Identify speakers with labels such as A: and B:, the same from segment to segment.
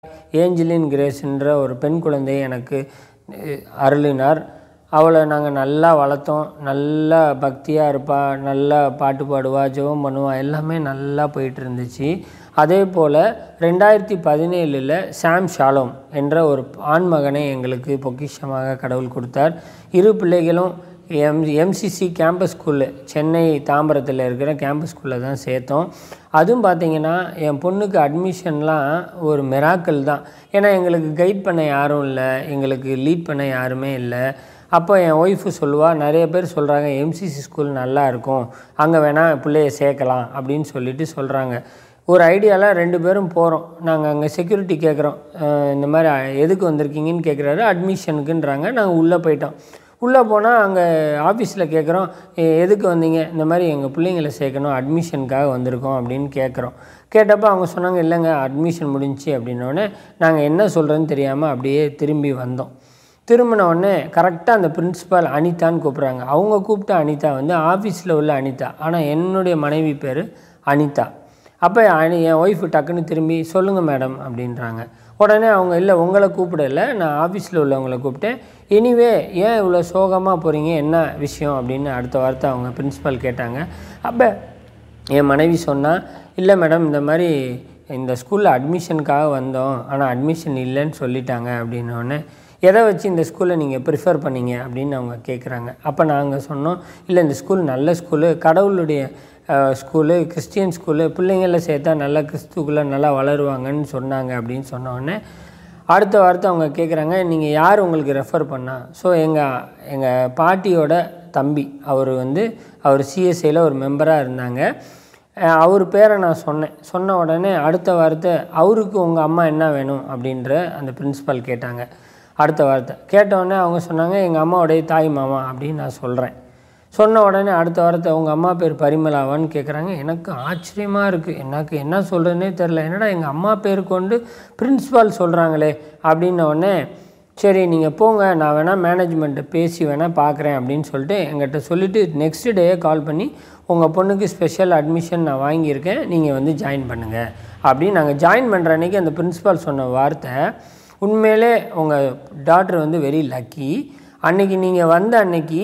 A: ஏஞ்சலின் கிரேஸ்ன்ற ஒரு பெண் குழந்தையை எனக்கு அஹ், அருளினார் அவளை நாங்கள் நல்லா வளர்த்தோம் நல்லா பக்தியாக இருப்பா நல்லா பாட்டு பாடுவா ஜெபம் பண்ணுவா எல்லாமே நல்லா போயிட்டு இருந்துச்சு அதே போல் ரெண்டாயிரத்தி பதினேழில் சாம் ஷாலோம் என்ற ஒரு ஆண் மகனை எங்களுக்கு பொக்கிஷமாக கடவுள் கொடுத்தார் இரு பிள்ளைகளும் M MCC campus school Chennai தாம்பரத்தில் இருக்கிற கேம்பஸ் ஸ்கூலில் தான் சேர்த்தோம் அதுவும் பார்த்தீங்கன்னா என் பொண்ணுக்கு அட்மிஷன்லாம் ஒரு மிராக்கல் தான் ஏன்னா எங்களுக்கு கைட் பண்ண யாரும் இல்லை எங்களுக்கு லீட் பண்ண யாருமே இல்லை அப்போ என் ஒய்ஃபு சொல்லுவா நிறைய பேர் சொல்கிறாங்க எம்சிசி ஸ்கூல் நல்லா இருக்கும் அங்கே வேணால் பிள்ளைய சேர்க்கலாம் அப்படின்னு சொல்லிட்டு சொல்கிறாங்க ஒரு ஐடியாவில் ரெண்டு பேரும் போகிறோம் நாங்கள் அங்கே செக்யூரிட்டி கேட்குறோம் இந்த மாதிரி அஹ், எதுக்கு வந்திருக்கீங்கன்னு கேட்குறாரு அட்மிஷனுக்குன்றாங்க நாங்கள் உள்ளே போயிட்டோம் உள்ளே போனால் அங்கே ஆஃபீஸில் கேட்குறோம் "எ- எதுக்கு வந்தீங்க இந்த மாதிரி எங்கள் பிள்ளைங்களை சேர்க்கணும் அட்மிஷனுக்காக வந்திருக்கோம் அப்படின்னு கேட்குறோம் கேட்டப்போ அவங்க சொன்னாங்க இல்லைங்க அட்மிஷன் முடிஞ்சுச்சு அப்படின்னோடனே நாங்கள் என்ன சொல்கிறேன்னு தெரியாமல் அப்படியே திரும்பி வந்தோம் திரும்பின உடனே கரெக்டாக அந்த பிரின்ஸிபால் அனிதான்னு கூப்பிட்றாங்க அவங்க கூப்பிட்ட அனிதா வந்து ஆஃபீஸில் உள்ள அனிதா ஆனால் என்னுடைய மனைவி பேர் அனிதா அப்போ அனி என் ஒய்ஃபு டக்குன்னு திரும்பி சொல்லுங்கள் மேடம் அப்படின்றாங்க உடனே அவங்க இல்லை உங்களை கூப்பிடல நான் ஆஃபீஸில் உள்ளவங்களை கூப்பிட்டேன் எனிவே ஏன் இவ்வளோ சோகமாக போகிறீங்க என்ன விஷயம் அப்படின்னு அடுத்த வார்த்தை அவங்க பிரின்ஸிபால் கேட்டாங்க அப்போ என் மனைவி சொன்னா இல்லை மேடம் இந்த மாதிரி இந்த ஸ்கூலில் அட்மிஷனுக்காக வந்தோம் ஆனால் அட்மிஷன் இல்லைன்னு சொல்லிட்டாங்க அப்படின்னோடனே எதை வச்சு இந்த ஸ்கூலை நீங்கள் ப்ரிஃபர் பண்ணீங்க அப்படின்னு அவங்க கேட்குறாங்க அப்போ நாங்கள் சொன்னோம் இல்லை இந்த ஸ்கூல் நல்ல ஸ்கூலு கடவுளுடைய அஹ், ஸ்கூலு கிறிஸ்டியன் ஸ்கூலு பிள்ளைங்கள சேர்த்தா நல்லா கிறிஸ்துக்குள்ளே நல்லா வளருவாங்கன்னு சொன்னாங்க அப்படின்னு சொன்ன உடனே அடுத்த வார்த்தை அவங்க கேட்குறாங்க நீங்கள் யார் உங்களுக்கு ரெஃபர் பண்ணா ஸோ எங்கள் எங்கள் பாட்டியோட தம்பி அவர் வந்து அவர் சிஎஸ்ஐயில் ஒரு மெம்பராக இருந்தாங்க அஹ் அவர் பேரை நான் சொன்னேன் சொன்ன உடனே அடுத்த வார்த்தை அவருக்கு உங்கள் அம்மா என்ன வேணும் அப்படின்ற அந்த பிரின்ஸிபால் கேட்டாங்க அடுத்த வார்த்தை கேட்ட உடனே அவங்க சொன்னாங்க எங்கள் அம்மாவுடைய தாய் மாமா அப்படின்னு நான் சொல்கிறேன் சொன்ன உடனே அடுத்த வாரத்தை உங்கள் அம்மா பேர் பரிமளாவான்னு கேட்குறாங்க எனக்கு ஆச்சரியமாக இருக்குது எனக்கு என்ன சொல்கிறதுனே தெரில என்னடா எங்கள் அம்மா பேர் கொண்டு பிரின்ஸிபால் சொல்கிறாங்களே அப்படின்ன உடனே சரி நீங்கள் போங்க நான் வேணால் மேனேஜ்மெண்ட்டை பேசி வேணால் பார்க்குறேன் அப்படின்னு சொல்லிட்டு எங்கிட்ட சொல்லிவிட்டு நெக்ஸ்ட் டேயே கால் பண்ணி உங்கள் பொண்ணுக்கு ஸ்பெஷல் அட்மிஷன் நான் வாங்கியிருக்கேன் நீங்கள் வந்து ஜாயின் பண்ணுங்கள் அப்படின்னு நாங்கள் ஜாயின் பண்ணுற அன்றைக்கி அந்த பிரின்ஸிபால் சொன்ன வார்த்தை உண்மையிலே உங்கள் டாக்டர் வந்து வெரி லக்கி அன்னைக்கு நீங்கள் வந்த அன்னைக்கு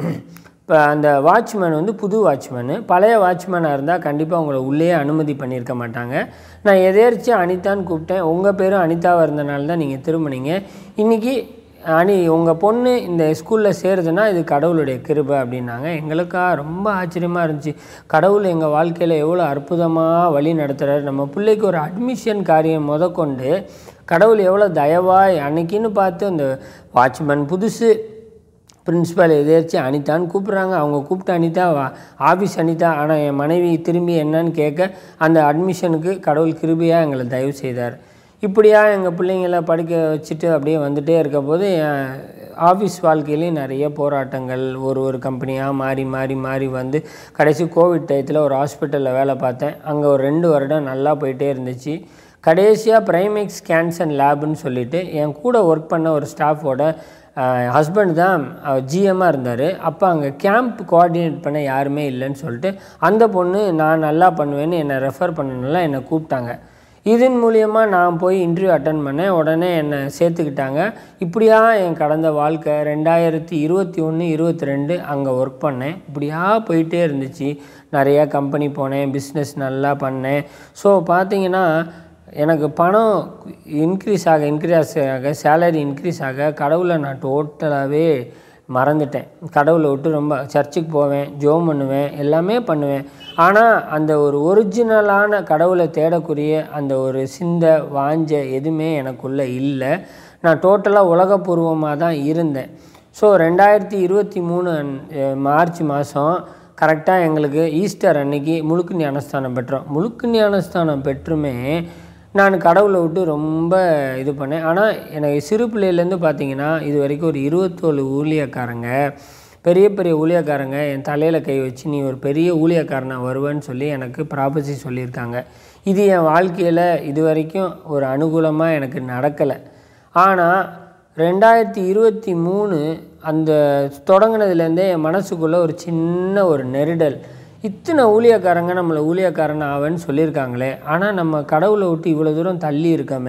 A: இப்போ அந்த வாட்ச்மேன் வந்து புது வாட்ச்மேனு பழைய வாட்ச்மேனாக இருந்தால் கண்டிப்பாக உங்களை உள்ளேயே அனுமதி பண்ணியிருக்க மாட்டாங்க நான் எதேர்ச்சி அனிதான்னு கூப்பிட்டேன் உங்கள் பேரும் அனிதாவாக இருந்தனால தான் நீங்கள் திரும்பினீங்க இன்றைக்கி அனி உங்கள் பொண்ணு இந்த ஸ்கூலில் சேருதுன்னா இது கடவுளுடைய கிருபை அப்படின்னாங்க எங்களுக்கா ரொம்ப ஆச்சரியமாக இருந்துச்சு கடவுள் எங்கள் வாழ்க்கையில் எவ்வளோ அற்புதமாக வழி நடத்துகிறாரு நம்ம பிள்ளைக்கு ஒரு அட்மிஷன் காரியம் முதற்கொண்டு கடவுள் எவ்வளோ தயவாய் அன்னைக்குன்னு பார்த்து அந்த வாட்ச்மேன் புதுசு பிரின்ஸிபால் எதேர்ச்சி அனிதான்னு கூப்பிட்றாங்க அவங்க கூப்பிட்ட அனிதா வா ஆஃபீஸ் அனிதா ஆனால் என் மனைவி திரும்பி என்னன்னு கேட்க அந்த அட்மிஷனுக்கு கடவுள் கிருபையாக எங்களை தயவு செய்தார் இப்படியா எங்கள் பிள்ளைங்கள படிக்க வச்சுட்டு அப்படியே வந்துட்டே இருக்க போது என் ஆஃபீஸ் வாழ்க்கையிலையும் நிறைய போராட்டங்கள் ஒரு ஒரு கம்பெனியாக மாறி மாறி மாறி வந்து கடைசி கோவிட் டயத்தில் ஒரு ஹாஸ்பிட்டலில் வேலை பார்த்தேன் அங்கே ஒரு ரெண்டு வருடம் நல்லா போயிட்டே இருந்துச்சு கடைசியாக பிரைமெக்ஸ் கேன்சர் லேப்னு சொல்லிட்டு என் கூட ஒர்க் பண்ண ஒரு ஸ்டாஃபோட ஹஸ்பண்ட் தான் ஜிஎம்மாக இருந்தார் அப்போ அங்கே கேம்ப் கோஆர்டினேட் பண்ண யாருமே இல்லைன்னு சொல்லிட்டு அந்த பொண்ணு நான் நல்லா பண்ணுவேன்னு என்னை ரெஃபர் பண்ணனால என்னை கூப்பிட்டாங்க இதன் மூலியமாக நான் போய் இன்டர்வியூ அட்டன் பண்ணேன் உடனே என்னை சேர்த்துக்கிட்டாங்க இப்படியா என் கடந்த வாழ்க்கை ரெண்டாயிரத்தி இருபத்தி ஒன்று இருபத்தி ரெண்டு அங்கே ஒர்க் பண்ணேன் இப்படியா போயிட்டே இருந்துச்சு நிறையா கம்பெனி போனேன் பிஸ்னஸ் நல்லா பண்ணேன் ஸோ பார்த்தீங்கன்னா எனக்கு பணம் இன்க்ரீஸ் ஆக இன்க்ரீஸ் ஆக சேலரி இன்க்ரீஸ் ஆக கடவுளை நான் டோட்டலாகவே மறந்துட்டேன் கடவுளை விட்டு ரொம்ப சர்ச்சுக்கு போவேன் ஜோம் பண்ணுவேன் எல்லாமே பண்ணுவேன் ஆனால் அந்த ஒரு ஒரிஜினலான கடவுளை தேடக்கூடிய அந்த ஒரு சிந்த வாஞ்ச எதுவுமே எனக்குள்ளே இல்லை நான் டோட்டலாக உலகப்பூர்வமாக தான் இருந்தேன் ஸோ ரெண்டாயிரத்தி இருபத்தி மூணு அஹ், மார்ச் மாதம் கரெக்டாக எங்களுக்கு ஈஸ்டர் அன்னைக்கு முழுக்கு ஞானஸ்தானம் பெற்றோம் முழுக்கு ஞானஸ்தானம் பெற்றுமே நான் கடவுளை விட்டு ரொம்ப இது பண்ணேன் ஆனால் எனக்கு சிறு பிள்ளையிலேருந்து பார்த்தீங்கன்னா இது வரைக்கும் ஒரு இருபத்தோரு ஊழியக்காரங்க பெரிய பெரிய ஊழியக்காரங்க என் தலையில் கை வச்சு நீ ஒரு பெரிய ஊழியக்காரனா வருவேன்னு சொல்லி எனக்கு ப்ராபசி சொல்லியிருக்காங்க இது என் வாழ்க்கையில் இது வரைக்கும் ஒரு அனுகூலமாக எனக்கு நடக்கலை ஆனால் ரெண்டாயிரத்தி இருபத்தி மூணு அந்த தொடங்கினதுலேருந்தே என் மனசுக்குள்ளே ஒரு சின்ன ஒரு நெருடல் இத்தனை ஊழியக்காரங்க நம்மளை ஊழியக்காரன் ஆவேன்னு சொல்லியிருக்காங்களே ஆனால் நம்ம கடவுளை விட்டு இவ்வளோ தூரம் தள்ளி இருக்கமே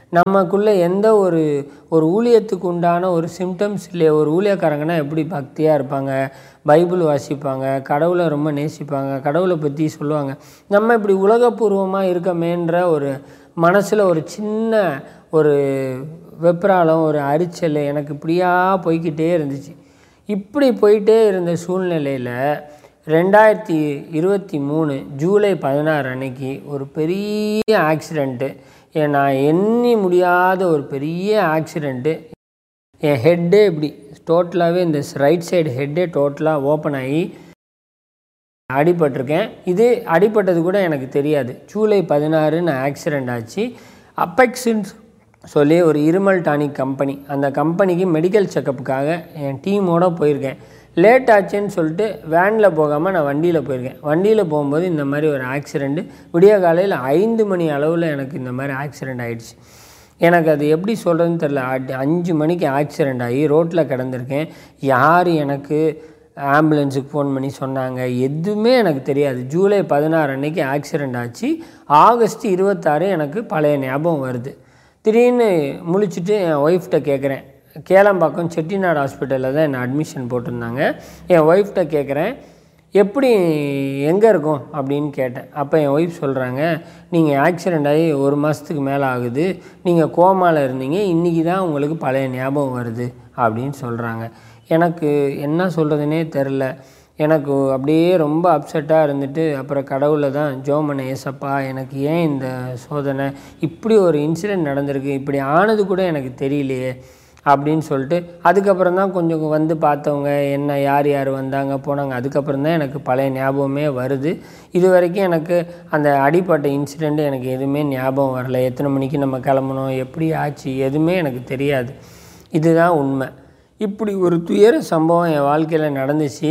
A: நமக்குள்ளே எந்த ஒரு ஒரு ஊழியத்துக்கு உண்டான ஒரு சிம்டம்ஸ் இல்லையே ஒரு ஊழியக்காரங்கன்னா எப்படி பக்தியாக இருப்பாங்க பைபிள் வாசிப்பாங்க கடவுளை ரொம்ப நேசிப்பாங்க கடவுளை பற்றி சொல்லுவாங்க நம்ம இப்படி உலகபூர்வமாக இருக்கமேன்ற ஒரு மனசில் ஒரு சின்ன ஒரு வெப்ராளம் ஒரு அரிச்சல் எனக்கு இப்படியா போய்க்கிட்டே இருந்துச்சு இப்படி போயிட்டே இருந்த சூழ்நிலையில் ரெண்டாயிரத்தி இருபத்தி மூணு ஜூலை பதினாறு அன்னைக்கு ஒரு பெரிய ஆக்சிடெண்ட்டு நான் எண்ணி முடியாத ஒரு பெரிய ஆக்சிடெண்ட்டு என் ஹெட்டே இப்படி டோட்டலாகவே இந்த ரைட் சைடு ஹெட்டே டோட்டலாக ஓப்பன் ஆகி அடிபட்டிருக்கேன் இது அடிபட்டது கூட எனக்கு தெரியாது ஜூலை பதினாறு நான் ஆக்சிடெண்ட் ஆச்சு அப்பெக்ஸுன்னு சொல்லி ஒரு இருமல் டானிக் கம்பெனி அந்த கம்பெனிக்கு மெடிக்கல் செக்கப்புக்காக என் டீமோட போயிருக்கேன் லேட் ஆச்சுன்னு சொல்லிட்டு வேனில் போகாமல் நான் வண்டியில் போயிருக்கேன் வண்டியில் போகும்போது இந்த மாதிரி ஒரு ஆக்சிடெண்ட்டு விடிய காலையில் ஐந்து மணி அளவில் எனக்கு இந்த மாதிரி ஆக்சிடெண்ட் ஆகிடுச்சு எனக்கு அது எப்படி சொல்கிறதுன்னு தெரில அஞ்சு மணிக்கு ஆக்சிடெண்ட் ஆகி ரோட்டில் கிடந்திருக்கேன் யார் எனக்கு ஆம்புலன்ஸுக்கு ஃபோன் பண்ணி சொன்னாங்க எதுவுமே எனக்கு தெரியாது ஜூலை பதினாறு அன்னைக்கு ஆக்சிடெண்ட் ஆச்சு ஆகஸ்ட் இருபத்தாறு எனக்கு பழைய ஞாபகம் வருது திடீர்னு முழிச்சிட்டு என் ஒய்ஃப்கிட்ட கேட்குறேன் கேளம்பாக்கம் செட்டிநாடு ஹாஸ்பிட்டலில் தான் என்னை அட்மிஷன் போட்டிருந்தாங்க என் ஒய்ஃப்கிட்ட கேட்குறேன் எப்படி எங்கே இருக்கும் அப்படின்னு கேட்டேன் அப்போ என் ஒய்ஃப் சொல்கிறாங்க நீங்கள் ஆக்சிடெண்ட் ஆகி ஒரு மாதத்துக்கு மேலே ஆகுது நீங்கள் கோமாவில் இருந்தீங்க இன்றைக்கி தான் உங்களுக்கு பழைய ஞாபகம் வருது அப்படின்னு சொல்கிறாங்க எனக்கு என்ன சொல்கிறதுனே தெரில எனக்கு அப்படியே ரொம்ப அப்செட்டாக இருந்துட்டு அப்புறம் கடவுளை தான் ஜோமனை ஏசப்பா எனக்கு ஏன் இந்த சோதனை இப்படி ஒரு இன்சிடெண்ட் நடந்திருக்கு இப்படி ஆனது கூட எனக்கு தெரியலையே அப்படின்னு சொல்லிட்டு அதுக்கப்புறம் தான் கொஞ்சம் வந்து பார்த்தவங்க என்ன யார் யார் வந்தாங்க போனாங்க அதுக்கப்புறம் தான் எனக்கு பழைய ஞாபகமே வருது இது வரைக்கும் எனக்கு அந்த அடிப்பட்ட இன்சிடெண்ட் எனக்கு எதுவுமே ஞாபகம் வரல எத்தனை மணிக்கு நம்ம கிளம்பணும் எப்படி ஆச்சு எதுவுமே எனக்கு தெரியாது இதுதான் உண்மை இப்படி ஒரு துயர சம்பவம் என் வாழ்க்கையில் நடந்துச்சு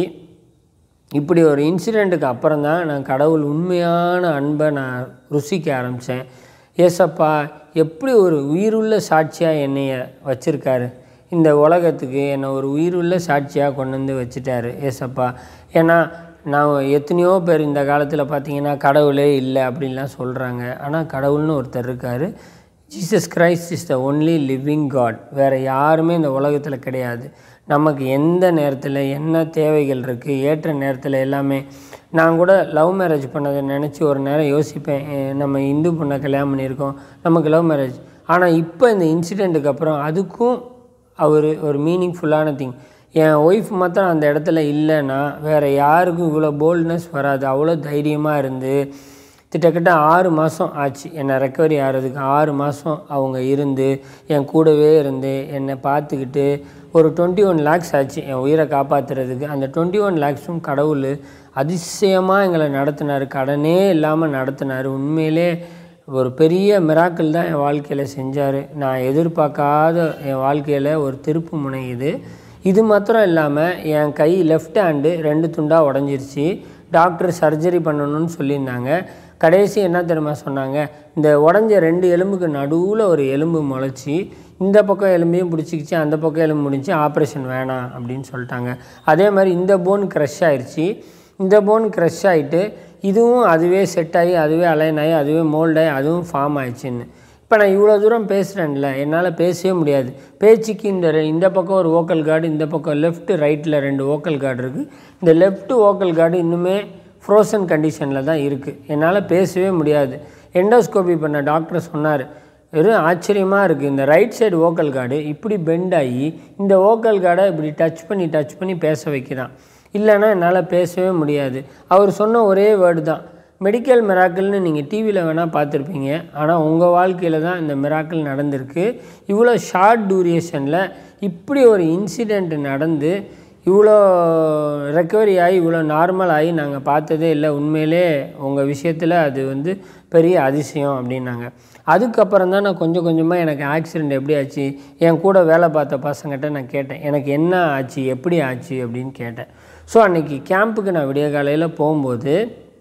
A: இப்படி ஒரு இன்சிடெண்ட்டுக்கு அப்புறம் தான் நான் கடவுள் உண்மையான அன்பை நான் ருசிக்க ஆரம்பித்தேன் ஏசப்பா எப்படி ஒரு உயிருள்ள சாட்சியாக என்னைய வச்சுருக்காரு இந்த உலகத்துக்கு என்னை ஒரு உயிருள்ள சாட்சியாக கொண்டு வந்து வச்சுட்டாரு ஏசப்பா ஏன்னா நான் எத்தனையோ பேர் இந்த காலத்தில் பார்த்தீங்கன்னா கடவுளே இல்லை அப்படின்லாம் சொல்கிறாங்க ஆனால் கடவுள்னு ஒருத்தர் இருக்கார் Jesus Christ is the only living God வேறு யாருமே இந்த உலகத்தில் கிடையாது நமக்கு எந்த நேரத்தில் என்ன தேவைகள் இருக்குது ஏற்ற நேரத்தில் எல்லாமே நான் கூட லவ் மேரேஜ் பண்ணதை நினச்சி ஒரு நேரம் யோசிப்பேன் எ, நம்ம இந்து பொண்ணை கல்யாணம் பண்ணியிருக்கோம் நமக்கு லவ் மேரேஜ் ஆனால் இப்போ இந்த இன்சிடெண்ட்டுக்கு அப்புறம் அதுக்கும் அவர் ஒரு மீனிங்ஃபுல்லான திங் என் ஒய்ஃப் மாத்திரம் அந்த இடத்துல இல்லைன்னா வேறு யாருக்கும் இவ்வளோ போல்ட்னஸ் வராது அவ்வளோ தைரியமாக இருந்து கிட்டத்தட்ட ஆறு மாதம் ஆச்சு என்னை ரெக்கவரி ஆகிறதுக்கு ஆறு மாதம் அவங்க இருந்து என் கூடவே இருந்து என்னை பார்த்துக்கிட்டு ஒரு டுவெண்ட்டி ஒன் லேக்ஸ் ஆச்சு என் உயிரை காப்பாற்றுறதுக்கு அந்த டுவெண்ட்டி ஒன் லேக்ஸும் கடவுள் அதிசயமாக எங்களை நடத்தினார் கடனே இல்லாமல் நடத்தினார் உண்மையிலே ஒரு பெரிய மிராக்கிள் தான் என் வாழ்க்கையில் செஞ்சார் நான் எதிர்பார்க்காத என் வாழ்க்கையில் ஒரு திருப்பு முனை இது இது மாத்திரம் இல்லாமல் என் கை லெஃப்ட் ஹேண்டு ரெண்டு துண்டாக உடஞ்சிருச்சு டாக்டர் சர்ஜரி பண்ணணும்னு சொல்லியிருந்தாங்க கடைசி என்ன தெரியுமா சொன்னாங்க இந்த உடஞ்ச ரெண்டு எலும்புக்கு நடுவில் ஒரு எலும்பு முளைச்சி இந்த பக்கம் எலும்பையும் பிடிச்சிக்கிச்சு அந்த பக்கம் எலும்பு முடிஞ்சு ஆப்ரேஷன் வேணாம் அப்படின்னு சொல்லிட்டாங்க அதே மாதிரி இந்த போன் க்ரஷ் ஆயிடுச்சு இந்த போன் க்ரஷ் ஆகிட்டு இதுவும் அதுவே செட் ஆகி அதுவே அலைன் ஆகி அதுவே மோல்ட் ஆகி அதுவும் ஃபார்ம் ஆயிடுச்சுன்னு இப்போ நான் இவ்வளோ தூரம் பேசுகிறேன்ல என்னால் பேசவே முடியாது பேச்சுக்கு இந்த ரெ- இந்த பக்கம் ஒரு ஓக்கல் கார்டு இந்த பக்கம் லெஃப்ட் ரைட்டில் ரெண்டு ஓக்கல் கார்டு இருக்குது இந்த லெஃப்ட் ஓக்கல் கார்டு இன்னுமே ஃப்ரோசன் கண்டிஷனில் தான் இருக்குது என்னால் பேசவே முடியாது எண்டோஸ்கோபி பண்ண டாக்டர் சொன்னார் வெறும் ஆச்சரியமாக இருக்குது இந்த ரைட் சைடு ஓக்கல் கார்டு இப்படி பெண்ட் ஆகி இந்த ஓக்கல் கார்டை இப்படி டச் பண்ணி டச் பண்ணி பேச வைக்கிறான் இல்லைன்னா என்னால் பேசவே முடியாது அவர் சொன்ன ஒரே வேர்டு தான் மெடிக்கல் மிராக்கிள்னு நீங்கள் டிவியில் வேணால் பார்த்துருப்பீங்க ஆனால் உங்கள் வாழ்க்கையில் தான் இந்த மிராக்கிள் நடந்திருக்கு இவ்வளோ ஷார்ட் டூரியேஷனில் இப்படி ஒரு இன்சிடெண்ட் நடந்து இவ்வளோ ரெக்கவரி ஆகி இவ்வளோ நார்மல் ஆகி நாங்கள் பார்த்ததே இல்லை உண்மையிலே உங்கள் விஷயத்தில் அது வந்து பெரிய அதிசயம் அப்படின்னாங்க அதுக்கப்புறம் தான் நான் கொஞ்சம் கொஞ்சமாக எனக்கு ஆக்சிடெண்ட் எப்படி ஆச்சு என் கூட வேலை பார்த்த பசங்கிட்ட நான் கேட்டேன் எனக்கு என்ன ஆச்சு எப்படி ஆச்சு அப்படின்னு கேட்டேன் ஸோ அன்றைக்கி கேம்புக்கு நான் விடிய காலையில் போகும்போது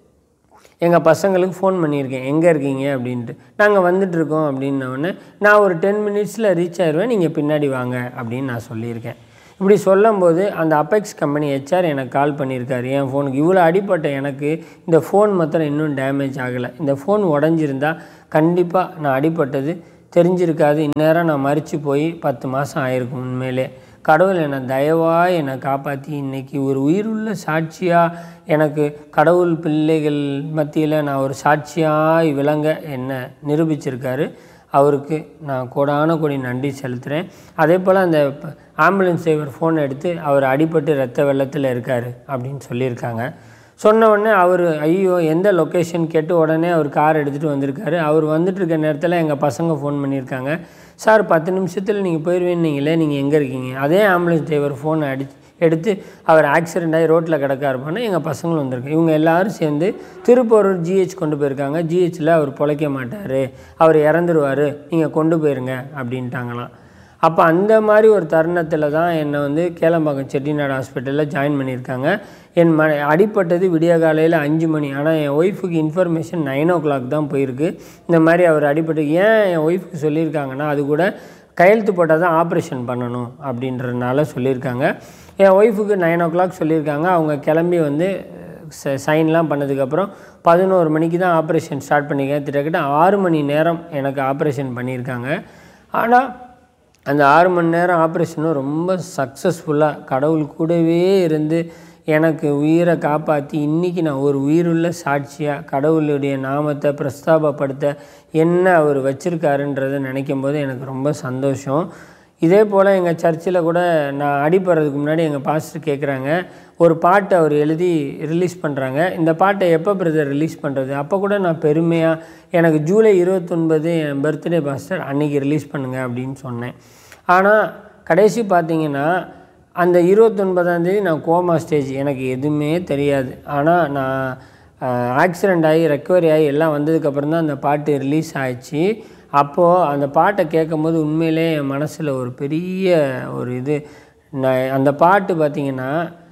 A: எங்கள் பசங்களுக்கு ஃபோன் பண்ணியிருக்கேன் எங்கே இருக்கீங்க அப்படின்ட்டு நாங்கள் வந்துட்டுருக்கோம் அப்படின்னோடனே நான் ஒரு டென் மினிட்ஸில் ரீச் ஆயிடுவேன் நீங்கள் பின்னாடி வாங்க அப்படின்னு நான் சொல்லியிருக்கேன் இப்படி சொல்லும்போது அந்த அபெக்ஸ் கம்பெனி ஹெச்ஆர் எனக்கு கால் பண்ணியிருக்காரு என் ஃபோனுக்கு இவ்வளோ அடிப்பட்ட எனக்கு இந்த ஃபோன் மாத்திரம் இன்னும் டேமேஜ் ஆகலை இந்த ஃபோன் உடஞ்சிருந்தா கண்டிப்பாக நான் அடிப்பட்டது தெரிஞ்சிருக்காது இந்நேரம் நான் மறித்து போய் பத்து மாதம் ஆயிருக்கும் உண்மையிலே கடவுள் என்னை தயவாக என்னை காப்பாற்றி இன்னைக்கு ஒரு உயிருள்ள சாட்சியாக எனக்கு கடவுள் பிள்ளைகள் மத்தியில் நான் ஒரு சாட்சியாய் விளங்க என்னை நிரூபிச்சிருக்காரு அவருக்கு நான் கோடான கோடி நன்றி செலுத்துகிறேன் அதே போல் அந்த ஆம்புலன்ஸ் டிரைவர் ஃபோன் எடுத்து அவர் அடிபட்டு ரத்த வெள்ளத்தில் இருக்கார் அப்படின்னு சொல்லியிருக்காங்க சொன்ன உடனே அவர் ஐயோ எந்த லொக்கேஷன் கேட்டு உடனே அவர் கார் எடுத்துகிட்டு வந்திருக்காரு அவர் வந்துட்டு இருக்க நேரத்தில் எங்கள் பசங்க ஃபோன் பண்ணியிருக்காங்க சார் பத்து நிமிஷத்தில் நீங்கள் போயிடுவீங்களே நீங்கள் எங்கே இருக்கீங்க அதே ஆம்புலன்ஸ் டிரைவர் ஃபோனை அடி எடுத்து அவர் ஆக்சிடெண்ட் ஆகி ரோட்டில் கிடக்காருப்பான்னு எங்கள் பசங்களும் வந்திருக்கு இவங்க எல்லாரும் சேர்ந்து திருப்பூரூர் ஜிஹெச் கொண்டு போயிருக்காங்க ஜிஹெச்சில் அவர் பொழைக்க மாட்டார் அவர் இறந்துருவார் நீங்கள் கொண்டு போயிருங்க அப்படின்ட்டாங்களாம் அப்போ அந்த மாதிரி ஒரு தருணத்தில் தான் என்னை வந்து கேளம்பாக்கம் செட்டிநாடு ஹாஸ்பிட்டலில் ஜாயின் பண்ணியிருக்காங்க என் ம அடிப்பட்டது விடிய காலையில் அஞ்சு மணி ஆனால் என் ஒய்ஃபுக்கு இன்ஃபர்மேஷன் நைன் ஓ கிளாக் தான் போயிருக்கு இந்த மாதிரி அவர் அடிபட்டு ஏன் என் ஒய்ஃபுக்கு சொல்லியிருக்காங்கன்னா அது கூட கையெழுத்து போட்டால் தான் ஆப்ரேஷன் பண்ணணும் அப்படின்றதுனால சொல்லியிருக்காங்க என் ஒய்ஃபுக்கு நைன் ஓ கிளாக் சொல்லியிருக்காங்க அவங்க கிளம்பி வந்து ச சைன்லாம் பண்ணதுக்கப்புறம் பதினோரு மணிக்கு தான் ஆப்ரேஷன் ஸ்டார்ட் பண்ணியிருக்கேன் கிட்டத்தட்ட ஆறு மணி நேரம் எனக்கு ஆப்ரேஷன் பண்ணியிருக்காங்க ஆனால் அந்த ஆறு மணி நேரம் ஆப்ரேஷனும் ரொம்ப சக்ஸஸ்ஃபுல்லாக கடவுள் கூடவே இருந்து எனக்கு உயிரை காப்பாற்றி இன்றைக்கி நான் ஒரு உயிருள்ள சாட்சியாக கடவுளுடைய நாமத்தை பிரஸ்தாபப்படுத்த என்ன அவர் வச்சுருக்காருன்றதை நினைக்கும் போது எனக்கு ரொம்ப சந்தோஷம் இதே போல் எங்கள் சர்ச்சில் கூட நான் அடிப்படுறதுக்கு முன்னாடி எங்கள் பாஸ்டர் கேட்குறாங்க ஒரு பாட்டு அவர் எழுதி ரிலீஸ் பண்ணுறாங்க இந்த பாட்டை எப்போ பிரதர் ரிலீஸ் பண்ணுறது அப்போ கூட நான் பெருமையாக எனக்கு ஜூலை இருபத்தொன்பது என் பர்த்டே பாஸ்டர் அன்றைக்கி ரிலீஸ் பண்ணுங்க அப்படின்னு சொன்னேன் ஆனால் கடைசி பார்த்தீங்கன்னா அந்த இருபத்தொன்பதாந்தேதி நான் கோமா ஸ்டேஜ் எனக்கு எதுவுமே தெரியாது ஆனால் நான் ஆக்சிடெண்ட் ஆகி ரெக்கவரி ஆகி எல்லாம் வந்ததுக்கப்புறம் தான் அந்த பாட்டு ரிலீஸ் ஆயிடுச்சு அப்போது அந்த பாட்டை கேட்கும்போது உண்மையிலே என் மனசில் ஒரு பெரிய ஒரு இது நான் அந்த பாட்டு பார்த்திங்கன்னா